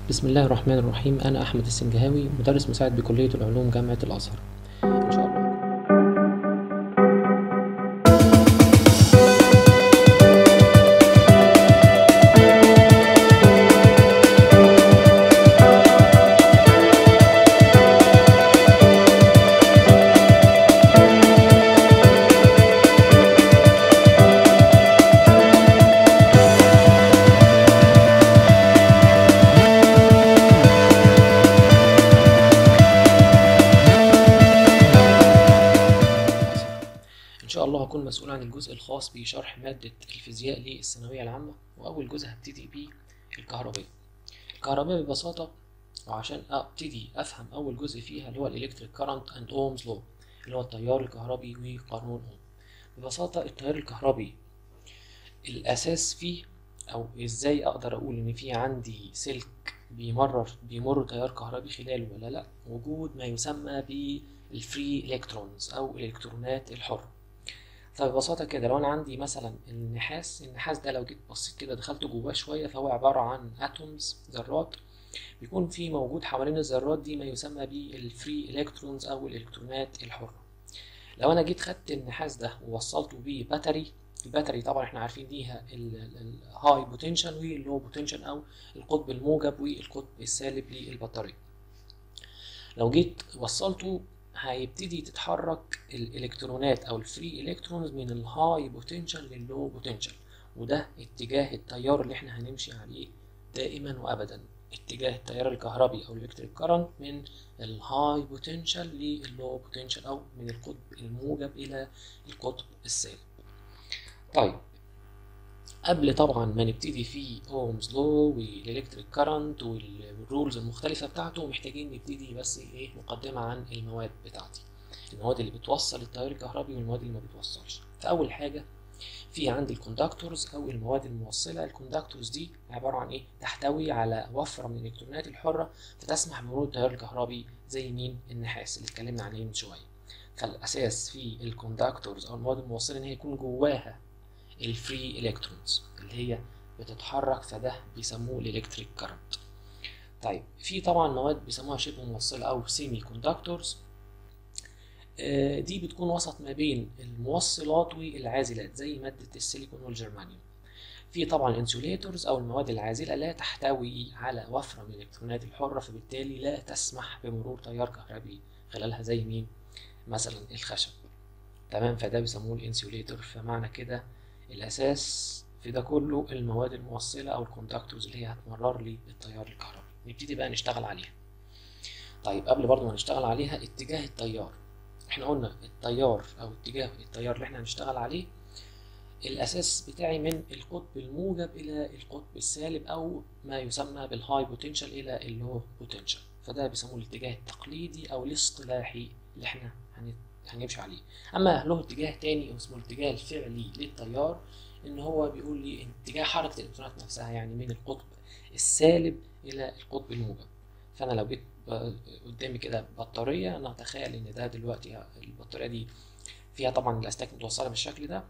بسم الله الرحمن الرحيم أنا أحمد السنجهاوي مدرس مساعد بكلية العلوم جامعة الأزهر إن شاء الله إن شاء الله هكون مسؤول عن الجزء الخاص بشرح مادة الفيزياء للثانوية العامة وأول جزء هبتدي بيه الكهربية الكهربية ببساطة وعشان أبتدي أفهم أول جزء فيها اللي هو الإلكتريك كارنت أند أومز لو اللي هو التيار الكهربي وقانون أوم ببساطة التيار الكهربي الأساس فيه أو إزاي أقدر أقول إن في عندي سلك بيمرر بيمر تيار كهربي خلاله ولا لأ وجود ما يسمى بالفري إلكترونز أو الإلكترونات الحرة فببساطة كده لو أنا عندي مثلا النحاس النحاس ده لو جيت بصيت كده دخلت جواه شوية فهو عبارة عن اتومز ذرات بيكون في موجود حوالين الذرات دي ما يسمى بالفري الكترونز أو الإلكترونات الحرة لو أنا جيت خدت النحاس ده ووصلته بباتري الباتري طبعا احنا عارفين ليها الهاي بوتنشال واللو بوتنشال أو القطب الموجب والقطب السالب للبطارية لو جيت وصلته هيبتدي تتحرك الالكترونات او الفري الكترونز من الهاي بوتنشال لللو بوتنشال وده اتجاه التيار اللي احنا هنمشي عليه دائما وابدا اتجاه التيار الكهربي او الالكتريك كارنت من الهاي بوتنشال لللو بوتنشال او من القطب الموجب الى القطب السالب طيب قبل طبعا ما نبتدي في اومز لو والالكتريك كارنت والرولز المختلفه بتاعته محتاجين نبتدي بس ايه مقدمه عن المواد بتاعتي المواد اللي بتوصل التيار الكهربي والمواد اللي ما بتوصلش فاول حاجه في عندي الكوندكتورز او المواد الموصله الكوندكتورز دي عباره عن ايه تحتوي على وفره من الالكترونات الحره فتسمح بمرور التيار الكهربي زي مين النحاس اللي اتكلمنا عليه من شويه فالاساس في الكوندكتورز او المواد الموصله ان هي يكون جواها الفري الكترونز اللي هي بتتحرك فده بيسموه الالكتريك كارنت طيب في طبعا مواد بيسموها شبه موصله او سيمي كوندكتورز دي بتكون وسط ما بين الموصلات والعازلات زي ماده السيليكون والجرمانيوم في طبعا الانسوليتورز او المواد العازله لا تحتوي على وفره من الالكترونات الحره فبالتالي لا تسمح بمرور تيار كهربي خلالها زي مين مثلا الخشب تمام فده بيسموه الانسوليتور فمعنى كده الاساس في ده كله المواد الموصله او الكوندكتورز اللي هي هتمرر لي التيار الكهربي نبتدي بقى نشتغل عليها طيب قبل برضو ما نشتغل عليها اتجاه التيار احنا قلنا التيار او اتجاه التيار اللي احنا هنشتغل عليه الاساس بتاعي من القطب الموجب الى القطب السالب او ما يسمى بالهاي بوتنشال الى اللو بوتنشال فده بيسموه الاتجاه التقليدي او الاصطلاحي اللي احنا هنمشي عليه اما له اتجاه تاني اسمه الاتجاه الفعلي للتيار ان هو بيقول لي اتجاه حركه الالكترونات نفسها يعني من القطب السالب الى القطب الموجب فانا لو جيت قدامي كده بطاريه انا اتخيل ان ده دلوقتي البطاريه دي فيها طبعا الاسلاك متوصله بالشكل ده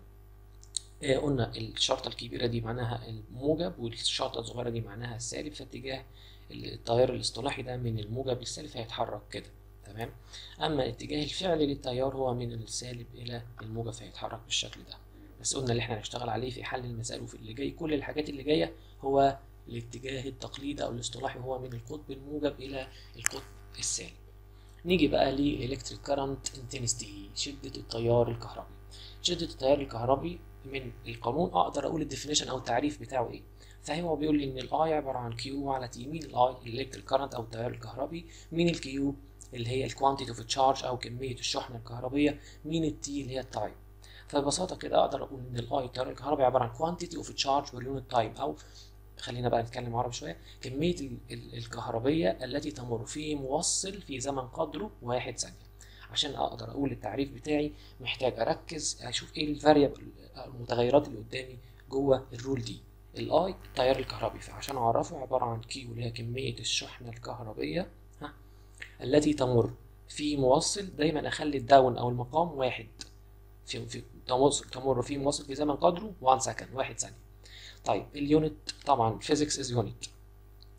قلنا الشرطه الكبيره دي معناها الموجب والشرطه الصغيره دي معناها السالب فاتجاه التيار الاصطلاحي ده من الموجب للسالب فهيتحرك كده تمام اما الاتجاه الفعلي للتيار هو من السالب الى الموجب فيتحرك بالشكل ده بس قلنا اللي احنا هنشتغل عليه في حل المسائل وفي اللي جاي كل الحاجات اللي جايه هو الاتجاه التقليدي او الاصطلاحي هو من القطب الموجب الى القطب السالب نيجي بقى لإلكتريك كارنت انتنستي شدة التيار الكهربي شدة التيار الكهربي من القانون اقدر اقول الديفينيشن او التعريف بتاعه ايه فهو بيقول لي ان الاي عباره عن كيو على تي مين الاي الالكتريك كارنت او التيار الكهربي مين الكيو اللي هي الكوانتيتي اوف تشارج او كميه الشحنه الكهربيه مين التي اللي هي التايم فببساطه كده اقدر اقول ان الاي التيار الكهربي عباره عن كوانتيتي اوف تشارج بير يونت تايم او خلينا بقى نتكلم عربي شويه كميه الكهربيه التي تمر في موصل في زمن قدره واحد ثانيه عشان اقدر اقول التعريف بتاعي محتاج اركز اشوف ايه الفاريبل المتغيرات اللي قدامي جوه الرول دي الاي التيار الكهربي فعشان اعرفه عباره عن كيو اللي هي كميه الشحنه الكهربيه ها التي تمر في موصل دايما اخلي الداون او المقام واحد في في تمر في موصل في زمن قدره 1 سكند واحد ثانيه طيب اليونت طبعا فيزيكس از يونت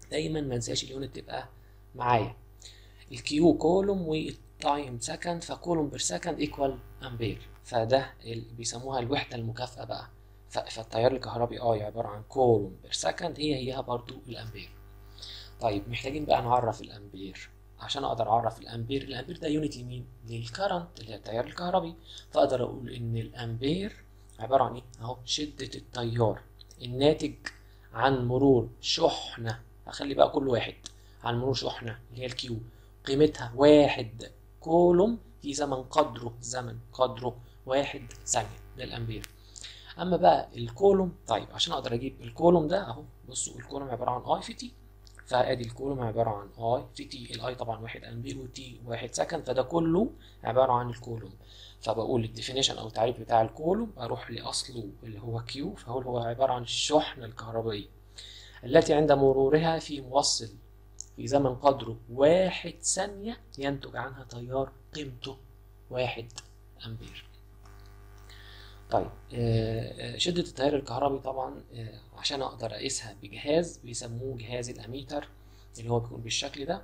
دايما ما انساش اليونت تبقى معايا الكيو كولوم والتايم سكند فكولوم بير سكند ايكوال امبير فده اللي بيسموها الوحده المكافئه بقى فالتيار الكهربي اي عباره عن كولوم بير سكند هي هيها برضو الامبير طيب محتاجين بقى نعرف الامبير عشان اقدر اعرف الامبير الامبير ده يونت لمين للكرنت اللي هي التيار الكهربي فاقدر اقول ان الامبير عباره عن ايه اهو شده التيار الناتج عن مرور شحنه هخلي بقى كل واحد عن مرور شحنه اللي هي الكيو قيمتها واحد كولوم في زمن قدره زمن قدره واحد ثانيه ده الامبير اما بقى الكولوم طيب عشان اقدر اجيب الكولوم ده اهو بصوا الكولوم عباره عن اي في تي فادي الكولوم عباره عن اي في تي الاي طبعا واحد امبير والتي واحد سكند فده كله عباره عن الكولوم فبقول الديفينيشن او التعريف بتاع الكولوم اروح لاصله اللي هو كيو فهو هو عباره عن الشحنه الكهربائيه التي عند مرورها في موصل في زمن قدره واحد ثانية ينتج عنها تيار قيمته واحد أمبير طيب شدة التيار الكهربي طبعا عشان أقدر أقيسها بجهاز بيسموه جهاز الأميتر اللي هو بيكون بالشكل ده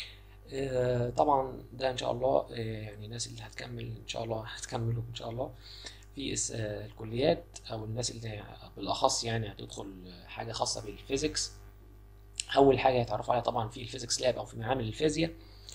طبعا ده إن شاء الله يعني الناس اللي هتكمل إن شاء الله هتكمله إن شاء الله في الكليات أو الناس اللي بالأخص يعني هتدخل حاجة خاصة بالفيزيكس اول حاجه هيتعرفوا عليها طبعا في الفيزيكس لاب او في معامل الفيزياء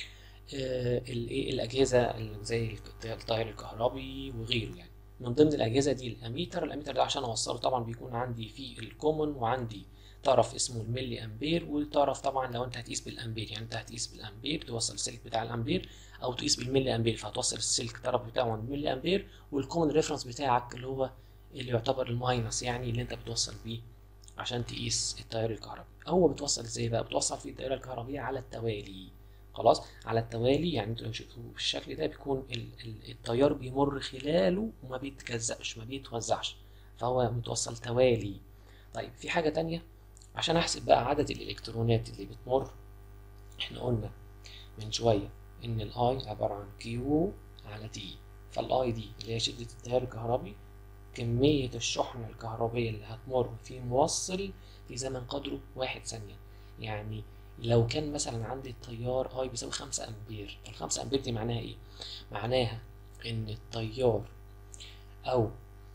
الايه الاجهزه زي التيار الكهربي وغيره يعني من ضمن الاجهزه دي الاميتر الاميتر ده عشان اوصله طبعا بيكون عندي فيه الكومن وعندي طرف اسمه الملي امبير وطرف طبعا لو انت هتقيس بالامبير يعني انت هتقيس بالامبير توصل السلك بتاع الامبير او تقيس بالملي امبير فهتوصل السلك الطرف بتاعه عند الملي امبير والكومن ريفرنس بتاعك اللي هو اللي يعتبر الماينس يعني اللي انت بتوصل بيه عشان تقيس التيار الكهربي هو بتوصل ازاي بقى بتوصل في الدائره الكهربيه على التوالي خلاص على التوالي يعني انتوا لو شفتوا بالشكل ده بيكون ال ال التيار بيمر خلاله وما بيتجزأش ما بيتوزعش فهو متوصل توالي طيب في حاجه تانية عشان احسب بقى عدد الالكترونات اللي بتمر احنا قلنا من شويه ان الاي عباره عن كيو على تي فالاي دي اللي هي شده التيار الكهربي كمية الشحنة الكهربية اللي هتمر في موصل في زمن قدره واحد ثانية يعني لو كان مثلا عندي التيار اي بيساوي خمسة امبير الخمسة امبير دي معناها ايه؟ معناها ان التيار او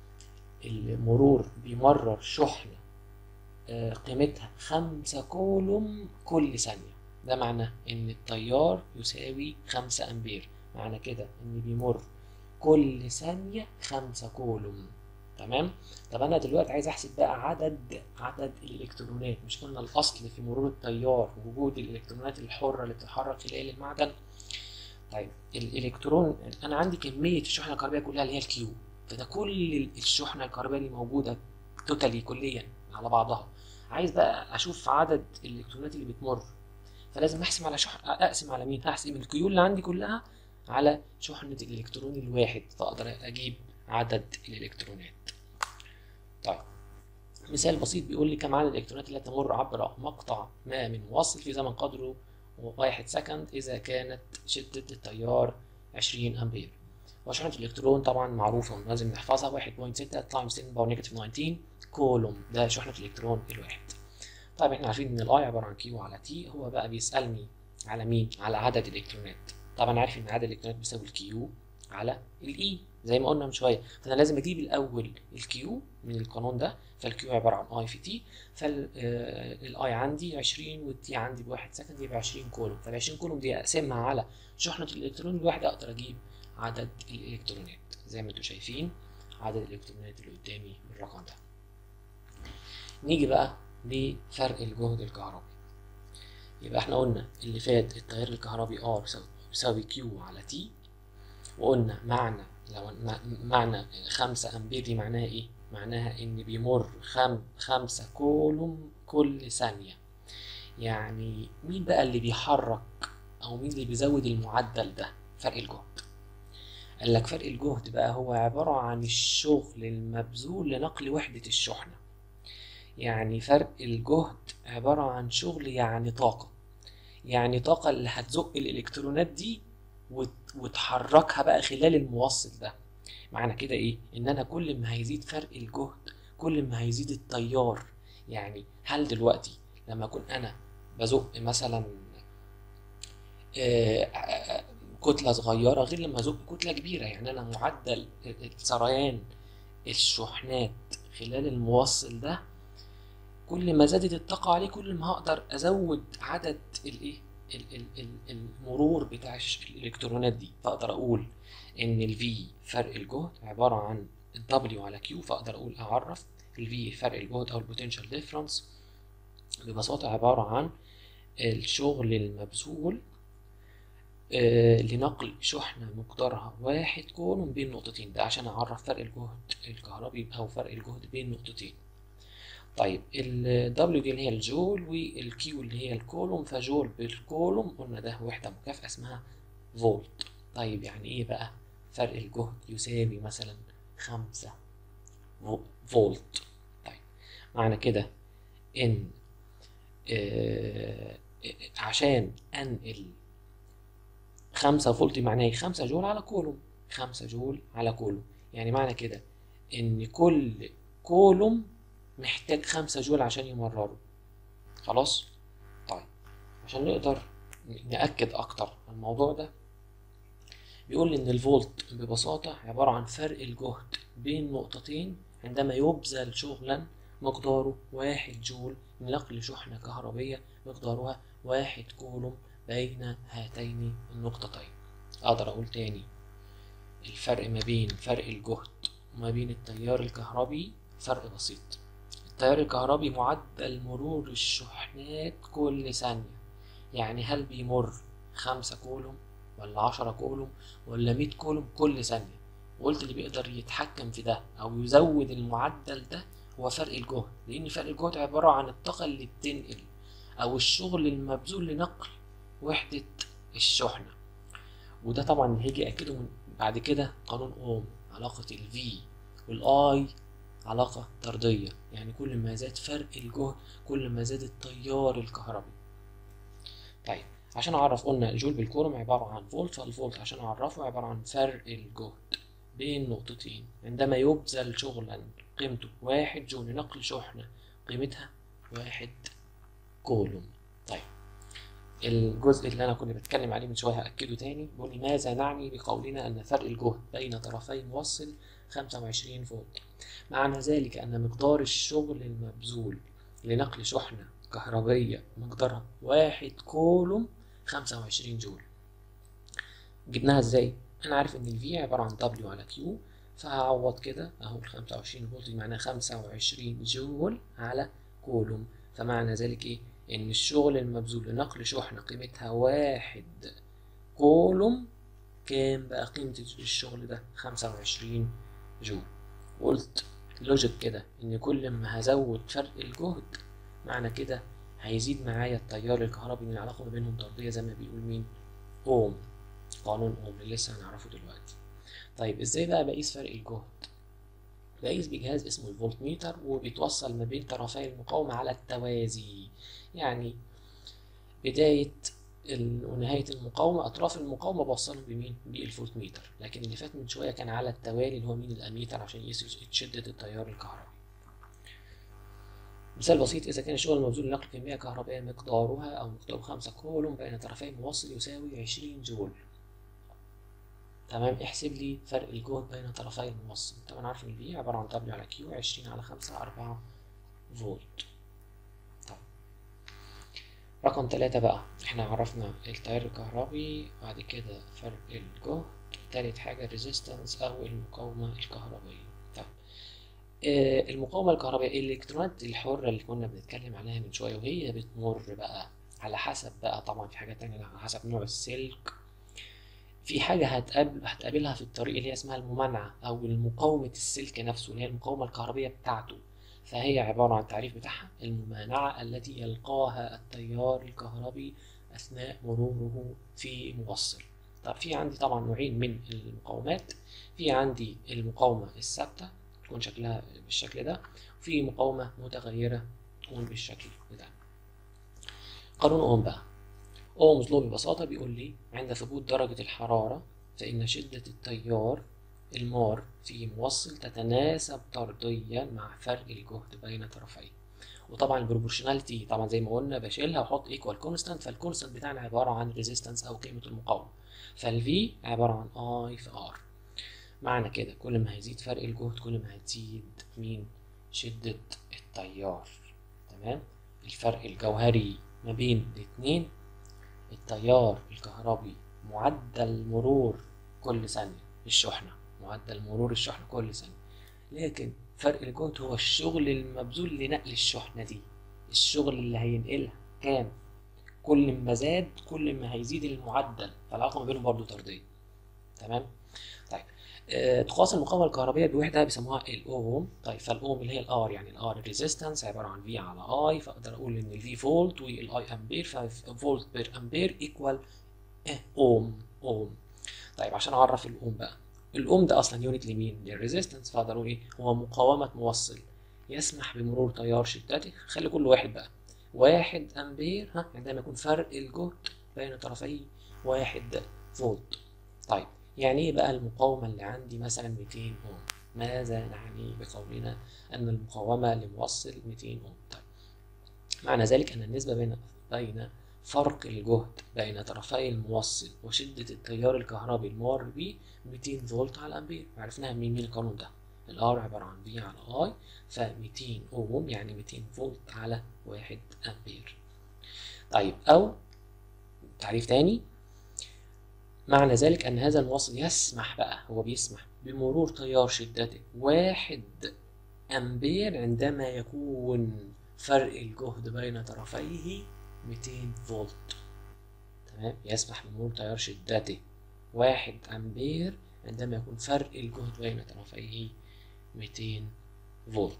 المرور بيمرر شحنة قيمتها خمسة كولوم كل ثانية ده معناه ان التيار يساوي خمسة امبير معنى كده ان بيمر كل ثانية خمسة كولوم تمام طب انا دلوقتي عايز احسب بقى عدد عدد الالكترونات مش قلنا الاصل في مرور التيار وجود الالكترونات الحره اللي بتتحرك خلال المعدن طيب الالكترون انا عندي كميه الشحنه الكهربائيه كلها اللي هي الكيو فده كل الشحنه الكهربائيه اللي موجوده توتالي كليا على بعضها عايز بقى اشوف عدد الالكترونات اللي بتمر فلازم احسب على شحن اقسم على مين احسب الكيو اللي عندي كلها على شحنه الالكترون الواحد فاقدر اجيب عدد الالكترونات طيب مثال بسيط بيقول لي كم عدد الالكترونات التي تمر عبر مقطع ما من موصل في زمن قدره واحد سكند اذا كانت شدة التيار 20 امبير وشحنة الالكترون طبعا معروفة لازم نحفظها 1.6 تايمز 10 باور نيجاتيف 19 كولوم ده شحنة الالكترون الواحد طيب احنا عارفين ان الاي عبارة عن كيو على تي هو بقى بيسألني على مين على عدد الالكترونات طبعا عارف ان عدد الالكترونات بيساوي الكيو على الاي زي ما قلنا من شويه فانا لازم اجيب الاول الكيو من القانون ده فالكيو عباره عن اي في تي فالاي عندي 20 والتي عندي بواحد سكند يبقى 20 كولوم فال 20 كولوم دي اقسمها على شحنه الالكترون الواحد اقدر اجيب عدد الالكترونات زي ما انتم شايفين عدد الالكترونات اللي قدامي بالرقم ده نيجي بقى لفرق الجهد الكهربي يبقى احنا قلنا اللي فات التيار الكهربي ار بيساوي كيو على تي وقلنا معنى لو معنى خمسة أمبير دي معناها إيه؟ معناها إن بيمر خم خمسة كولوم كل ثانية يعني مين بقى اللي بيحرك أو مين اللي بيزود المعدل ده؟ فرق الجهد قال لك فرق الجهد بقى هو عبارة عن الشغل المبذول لنقل وحدة الشحنة يعني فرق الجهد عبارة عن شغل يعني طاقة يعني طاقة اللي هتزق الإلكترونات دي وتحركها بقى خلال الموصل ده معنى كده ايه ان انا كل ما هيزيد فرق الجهد كل ما هيزيد التيار يعني هل دلوقتي لما اكون انا بزق مثلا آه، آه، كتلة صغيرة غير لما ازق كتلة كبيرة يعني انا معدل سريان الشحنات خلال الموصل ده كل ما زادت الطاقة عليه كل ما هقدر ازود عدد الايه ال- ال- ال- المرور بتاع الش- الالكترونات دي فاقدر اقول ان ال V فرق الجهد عبارة عن W على Q فاقدر اقول اعرف ال V فرق الجهد او البوتنشال ديفرنس ببساطة عبارة عن الشغل المبذول آه، لنقل شحنة مقدارها واحد كولوم بين نقطتين ده عشان أعرف فرق الجهد الكهربي أو فرق الجهد بين نقطتين طيب ال W دي اللي هي الجول وال Q اللي هي الكولوم فجول بالكولوم قلنا ده وحدة مكافئة اسمها فولت طيب يعني إيه بقى فرق الجهد يساوي مثلا خمسة فو- فولت طيب معنى كده إن آه، عشان أنقل خمسة فولت معناه إيه؟ خمسة جول على كولوم خمسة جول على كولوم يعني معنى كده إن كل كولوم محتاج خمسة جول عشان يمرره خلاص طيب عشان نقدر نأكد أكتر على الموضوع ده بيقول إن الفولت ببساطة عبارة عن فرق الجهد بين نقطتين عندما يبذل شغلا مقداره واحد جول لنقل شحنة كهربية مقدارها واحد كولوم بين هاتين النقطتين أقدر أقول تاني الفرق ما بين فرق الجهد وما بين التيار الكهربي فرق بسيط التيار الكهربي معدل مرور الشحنات كل ثانية يعني هل بيمر خمسة كولوم ولا عشرة كولوم ولا مية كولوم كل ثانية وقلت اللي بيقدر يتحكم في ده أو يزود المعدل ده هو فرق الجهد لأن فرق الجهد عبارة عن الطاقة اللي بتنقل أو الشغل المبذول لنقل وحدة الشحنة وده طبعا اللي هيجي أكده من بعد كده قانون أوم علاقة ال V وال I علاقة طردية يعني كل ما زاد فرق الجهد كل ما زاد التيار الكهربي طيب عشان أعرف قلنا الجول بالكولوم عبارة عن فولت فالفولت عشان أعرفه عبارة عن فرق الجهد بين نقطتين عندما يبذل شغلا قيمته واحد جول لنقل شحنة قيمتها واحد كولوم طيب الجزء اللي انا كنت بتكلم عليه من شويه هاكده تاني بيقول لي ماذا نعني بقولنا ان فرق الجهد بين طرفي موصل 25 فولت معنى ذلك ان مقدار الشغل المبذول لنقل شحنه كهربيه مقدارها واحد كولوم 25 جول جبناها ازاي انا عارف ان الفي عباره عن دبليو على كيو فهعوض كده اهو ال 25 فولت دي معناها 25 جول على كولوم فمعنى ذلك ايه ان الشغل المبذول لنقل شحنة قيمتها واحد كولوم كام بقى قيمة الشغل ده خمسة وعشرين جول قلت لوجيك كده ان كل ما هزود فرق الجهد معنى كده هيزيد معايا التيار الكهربي من العلاقة ما بينهم طردية زي ما بيقول مين اوم قانون اوم اللي لسه هنعرفه دلوقتي طيب ازاي بقى بقيس فرق الجهد بقيس بجهاز اسمه الفولت ميتر وبيتوصل ما بين طرفي المقاومة على التوازي يعني بداية ونهاية المقاومة أطراف المقاومة بوصلهم بمين؟ بالفولت ميتر لكن اللي فات من شوية كان على التوالي اللي هو مين الأميتر عشان يقيس شدة التيار الكهربي مثال بسيط إذا كان الشغل المبذول لنقل كمية كهربائية مقدارها أو مقداره خمسة كولوم بين طرفي موصل يساوي عشرين جول تمام احسب لي فرق الجهد بين طرفي الموصل طبعا عارف ان الفي عبارة عن دبليو على كيو عشرين على خمسة أربعة فولت طيب رقم تلاتة بقى احنا عرفنا التيار الكهربي بعد كده فرق الجهد تالت حاجة الريزيستنس أو المقاومة الكهربية طيب آه المقاومة الكهربائية الإلكترونات الحرة اللي كنا بنتكلم عليها من شوية وهي بتمر بقى على حسب بقى طبعا في حاجات تانية على حسب نوع السلك في حاجة هتقابل هتقابلها في الطريق اللي هي اسمها الممانعة أو المقاومة السلك نفسه اللي هي المقاومة الكهربية بتاعته فهي عبارة عن التعريف بتاعها الممانعة التي يلقاها التيار الكهربي أثناء مروره في موصل طب في عندي طبعا نوعين من المقاومات في عندي المقاومة الثابتة تكون شكلها بالشكل ده وفي مقاومة متغيرة تكون بالشكل ده قانون أوم بقى أومز لو ببساطة بيقول لي عند ثبوت درجة الحرارة فإن شدة التيار المار في موصل تتناسب طرديا مع فرق الجهد بين طرفيه وطبعا البروبورشناليتي طبعا زي ما قلنا بشيلها واحط ايكوال كونستانت فالكونستانت بتاعنا عباره عن ريزيستنس او قيمه المقاومه فالفي عباره عن اي في ار معنى كده كل ما هيزيد فرق الجهد كل ما هتزيد مين شده التيار تمام الفرق الجوهري ما بين الاتنين التيار الكهربي معدل مرور كل ثانيه الشحنه معدل مرور الشحنه كل ثانيه لكن فرق الجهد هو الشغل المبذول لنقل الشحنة دي الشغل اللي هينقلها كام كل ما زاد كل ما هيزيد المعدل فالعلاقة ما بينهم برضو طردية تمام طيب آه تقاس المقاومة الكهربية بوحدة بيسموها الأوم طيب فالأوم اللي هي الآر يعني الآر الريزيستنس عبارة عن في على أي فأقدر أقول إن الفي فولت والأي أمبير ففولت بير أمبير إيكوال أوم أوم طيب عشان أعرف الأوم بقى الاوم ده اصلا يونت لمين للريزيستنس فاقدر اقول ايه هو مقاومه موصل يسمح بمرور تيار شدته خلي كل واحد بقى واحد امبير ها عندما يكون فرق الجهد بين طرفي واحد فولت طيب يعني ايه بقى المقاومه اللي عندي مثلا 200 اوم ماذا نعني بقولنا ان المقاومه لموصل 200 اوم طيب معنى ذلك ان النسبه بين بين فرق الجهد بين طرفي الموصل وشدة التيار الكهربي المار به 200 فولت على أمبير عرفناها من مين القانون ده الار عبارة عن في على اي ف 200 اوم يعني 200 فولت على 1 أمبير طيب أو تعريف تاني معنى ذلك أن هذا الموصل يسمح بقى هو بيسمح بمرور تيار شدته واحد أمبير عندما يكون فرق الجهد بين طرفيه 200 فولت تمام يسمح بمرور تيار شدته واحد أمبير عندما يكون فرق الجهد بين طرفيه 200 فولت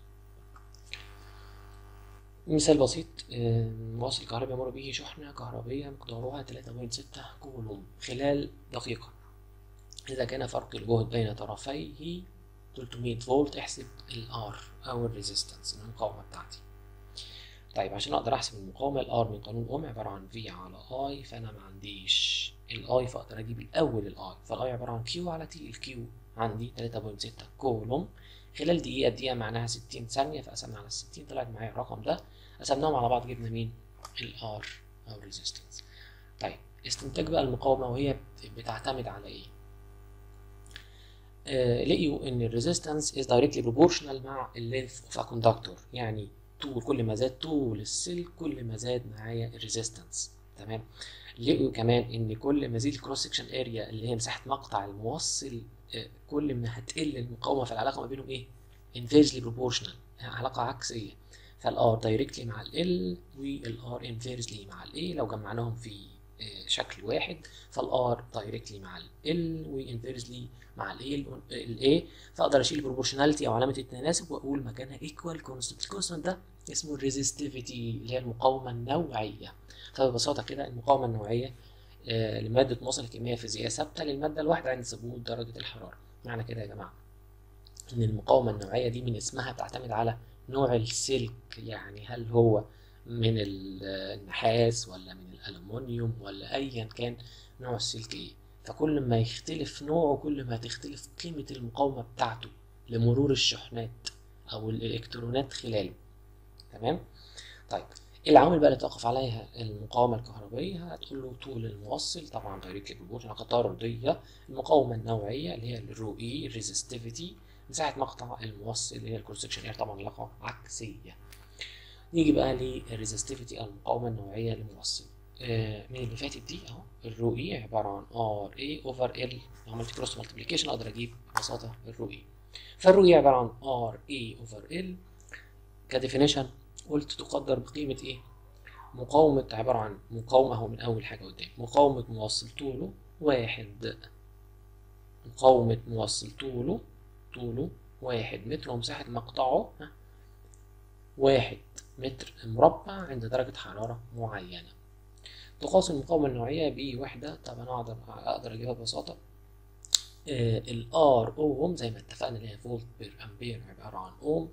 مثال بسيط موصل كهربي يمر به شحنة كهربية مقدارها 3.6 كولوم خلال دقيقة إذا كان فرق الجهد بين طرفيه 300 فولت احسب الار أو الريزيستنس المقاومة بتاعتي طيب عشان اقدر احسب المقاومه الار من قانون اوم عباره عن في على اي فانا ما عنديش الاي فاقدر اجيب الاول الاي فالاي عباره عن كيو على تي الكيو عندي 3.6 كولوم خلال دقيقه دقيقه معناها 60 ثانيه فقسمنا على 60 طلعت معايا الرقم ده قسمناهم على بعض جبنا مين الار او الريزيستنس طيب استنتاج بقى المقاومه وهي بتعتمد على ايه آه لقيوا ان الريزيستنس از دايركتلي بروبورشنال مع اللينث اوف ا كوندكتور يعني طول كل ما زاد طول السلك كل ما زاد معايا الريزيستنس تمام لقوا كمان ان كل ما زيد الكروس سكشن اريا اللي هي مساحه مقطع الموصل كل ما هتقل المقاومه فالعلاقه ما بينهم ايه انفيرسلي بروبورشنال علاقه عكسيه فالار دايركتلي مع ال والار انفيرسلي مع الاي لو جمعناهم في شكل واحد فالار دايركتلي مع ال وانفيرسلي مع الاي الاي فاقدر اشيل البروبورشناليتي او علامه التناسب واقول مكانها ايكوال كونستنت الكونستنت ده اسمه الريزستيفيتي اللي هي المقاومه النوعيه فببساطه كده المقاومه النوعيه آه لماده موصل كميه فيزيائيه ثابته للماده الواحده عند ثبوت درجه الحراره معنى كده يا جماعه ان المقاومه النوعيه دي من اسمها بتعتمد على نوع السلك يعني هل هو من النحاس ولا من الالومنيوم ولا ايا كان نوع السلك ايه فكل ما يختلف نوعه كل ما تختلف قيمة المقاومة بتاعته لمرور الشحنات أو الإلكترونات خلاله تمام؟ طيب العوامل بقى اللي توقف عليها المقاومة الكهربائية هتقول له طول الموصل طبعا دايركتلي بروبورشن علاقة طردية المقاومة النوعية اللي هي الرو اي الريزستيفيتي مساحة مقطع الموصل اللي هي الكروس سكشن طبعا علاقة عكسية نيجي بقى للريزستيفيتي أو المقاومة النوعية للموصل آه من اللي فاتت دي اهو الرو اي عباره عن ار اي اوفر ال لو عملت كروس مالتيبليكيشن اقدر اجيب ببساطه الرو اي فالرو اي عباره عن ار اي اوفر ال كديفينيشن قلت تقدر بقيمه ايه مقاومه عباره عن مقاومه اهو من اول حاجه قدام مقاومه موصل طوله واحد مقاومه موصل طوله طوله واحد متر ومساحه مقطعه ها واحد متر مربع عند درجه حراره معينه تقاس المقاومة النوعية بوحدة طب أنا أقدر أقدر أجيبها ببساطة آه الار اوم زي ما اتفقنا اللي هي فولت بير امبير عبارة عن اوم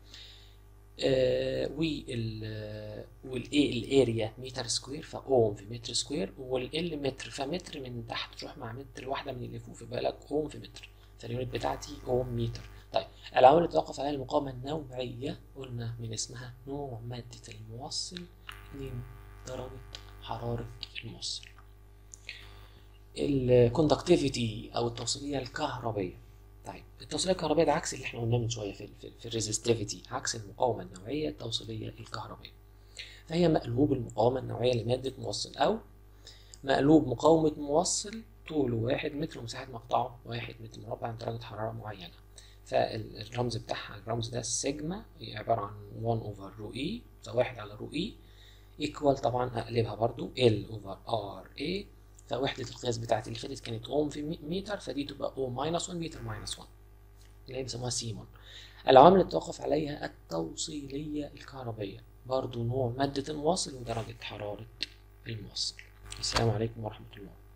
آه وال والاي الاريا متر سكوير فاوم في متر سكوير والال متر فمتر من تحت تروح مع متر واحدة من اللي فوق في بالك اوم في متر فاليونت بتاعتي اوم متر طيب العوامل اللي توقف عليها المقاومة النوعية قلنا من اسمها نوع مادة الموصل اتنين درجة حرارة الموصل الكوندكتيفيتي او التوصيلية الكهربية طيب التوصيلية الكهربية ده عكس اللي احنا قلناه من شوية في في, في الريزستيفيتي عكس المقاومة النوعية التوصيلية الكهربية فهي مقلوب المقاومة النوعية لمادة موصل أو مقلوب مقاومة موصل طوله واحد متر ومساحة مقطعه واحد متر مربع عند درجة حرارة معينة فالرمز بتاعها الرمز ده السيجما هي عبارة عن 1 اوفر رو اي فواحد على رو اي ايكوال طبعا اقلبها برضو ال اوفر ار اي فوحدة القياس بتاعتي اللي فاتت كانت اوم في متر فدي تبقى او ماينس 1 متر ماينس 1 اللي هي بيسموها سيمون العوامل اللي توقف عليها التوصيلية الكهربية برضو نوع مادة الموصل ودرجة حرارة الموصل السلام عليكم ورحمة الله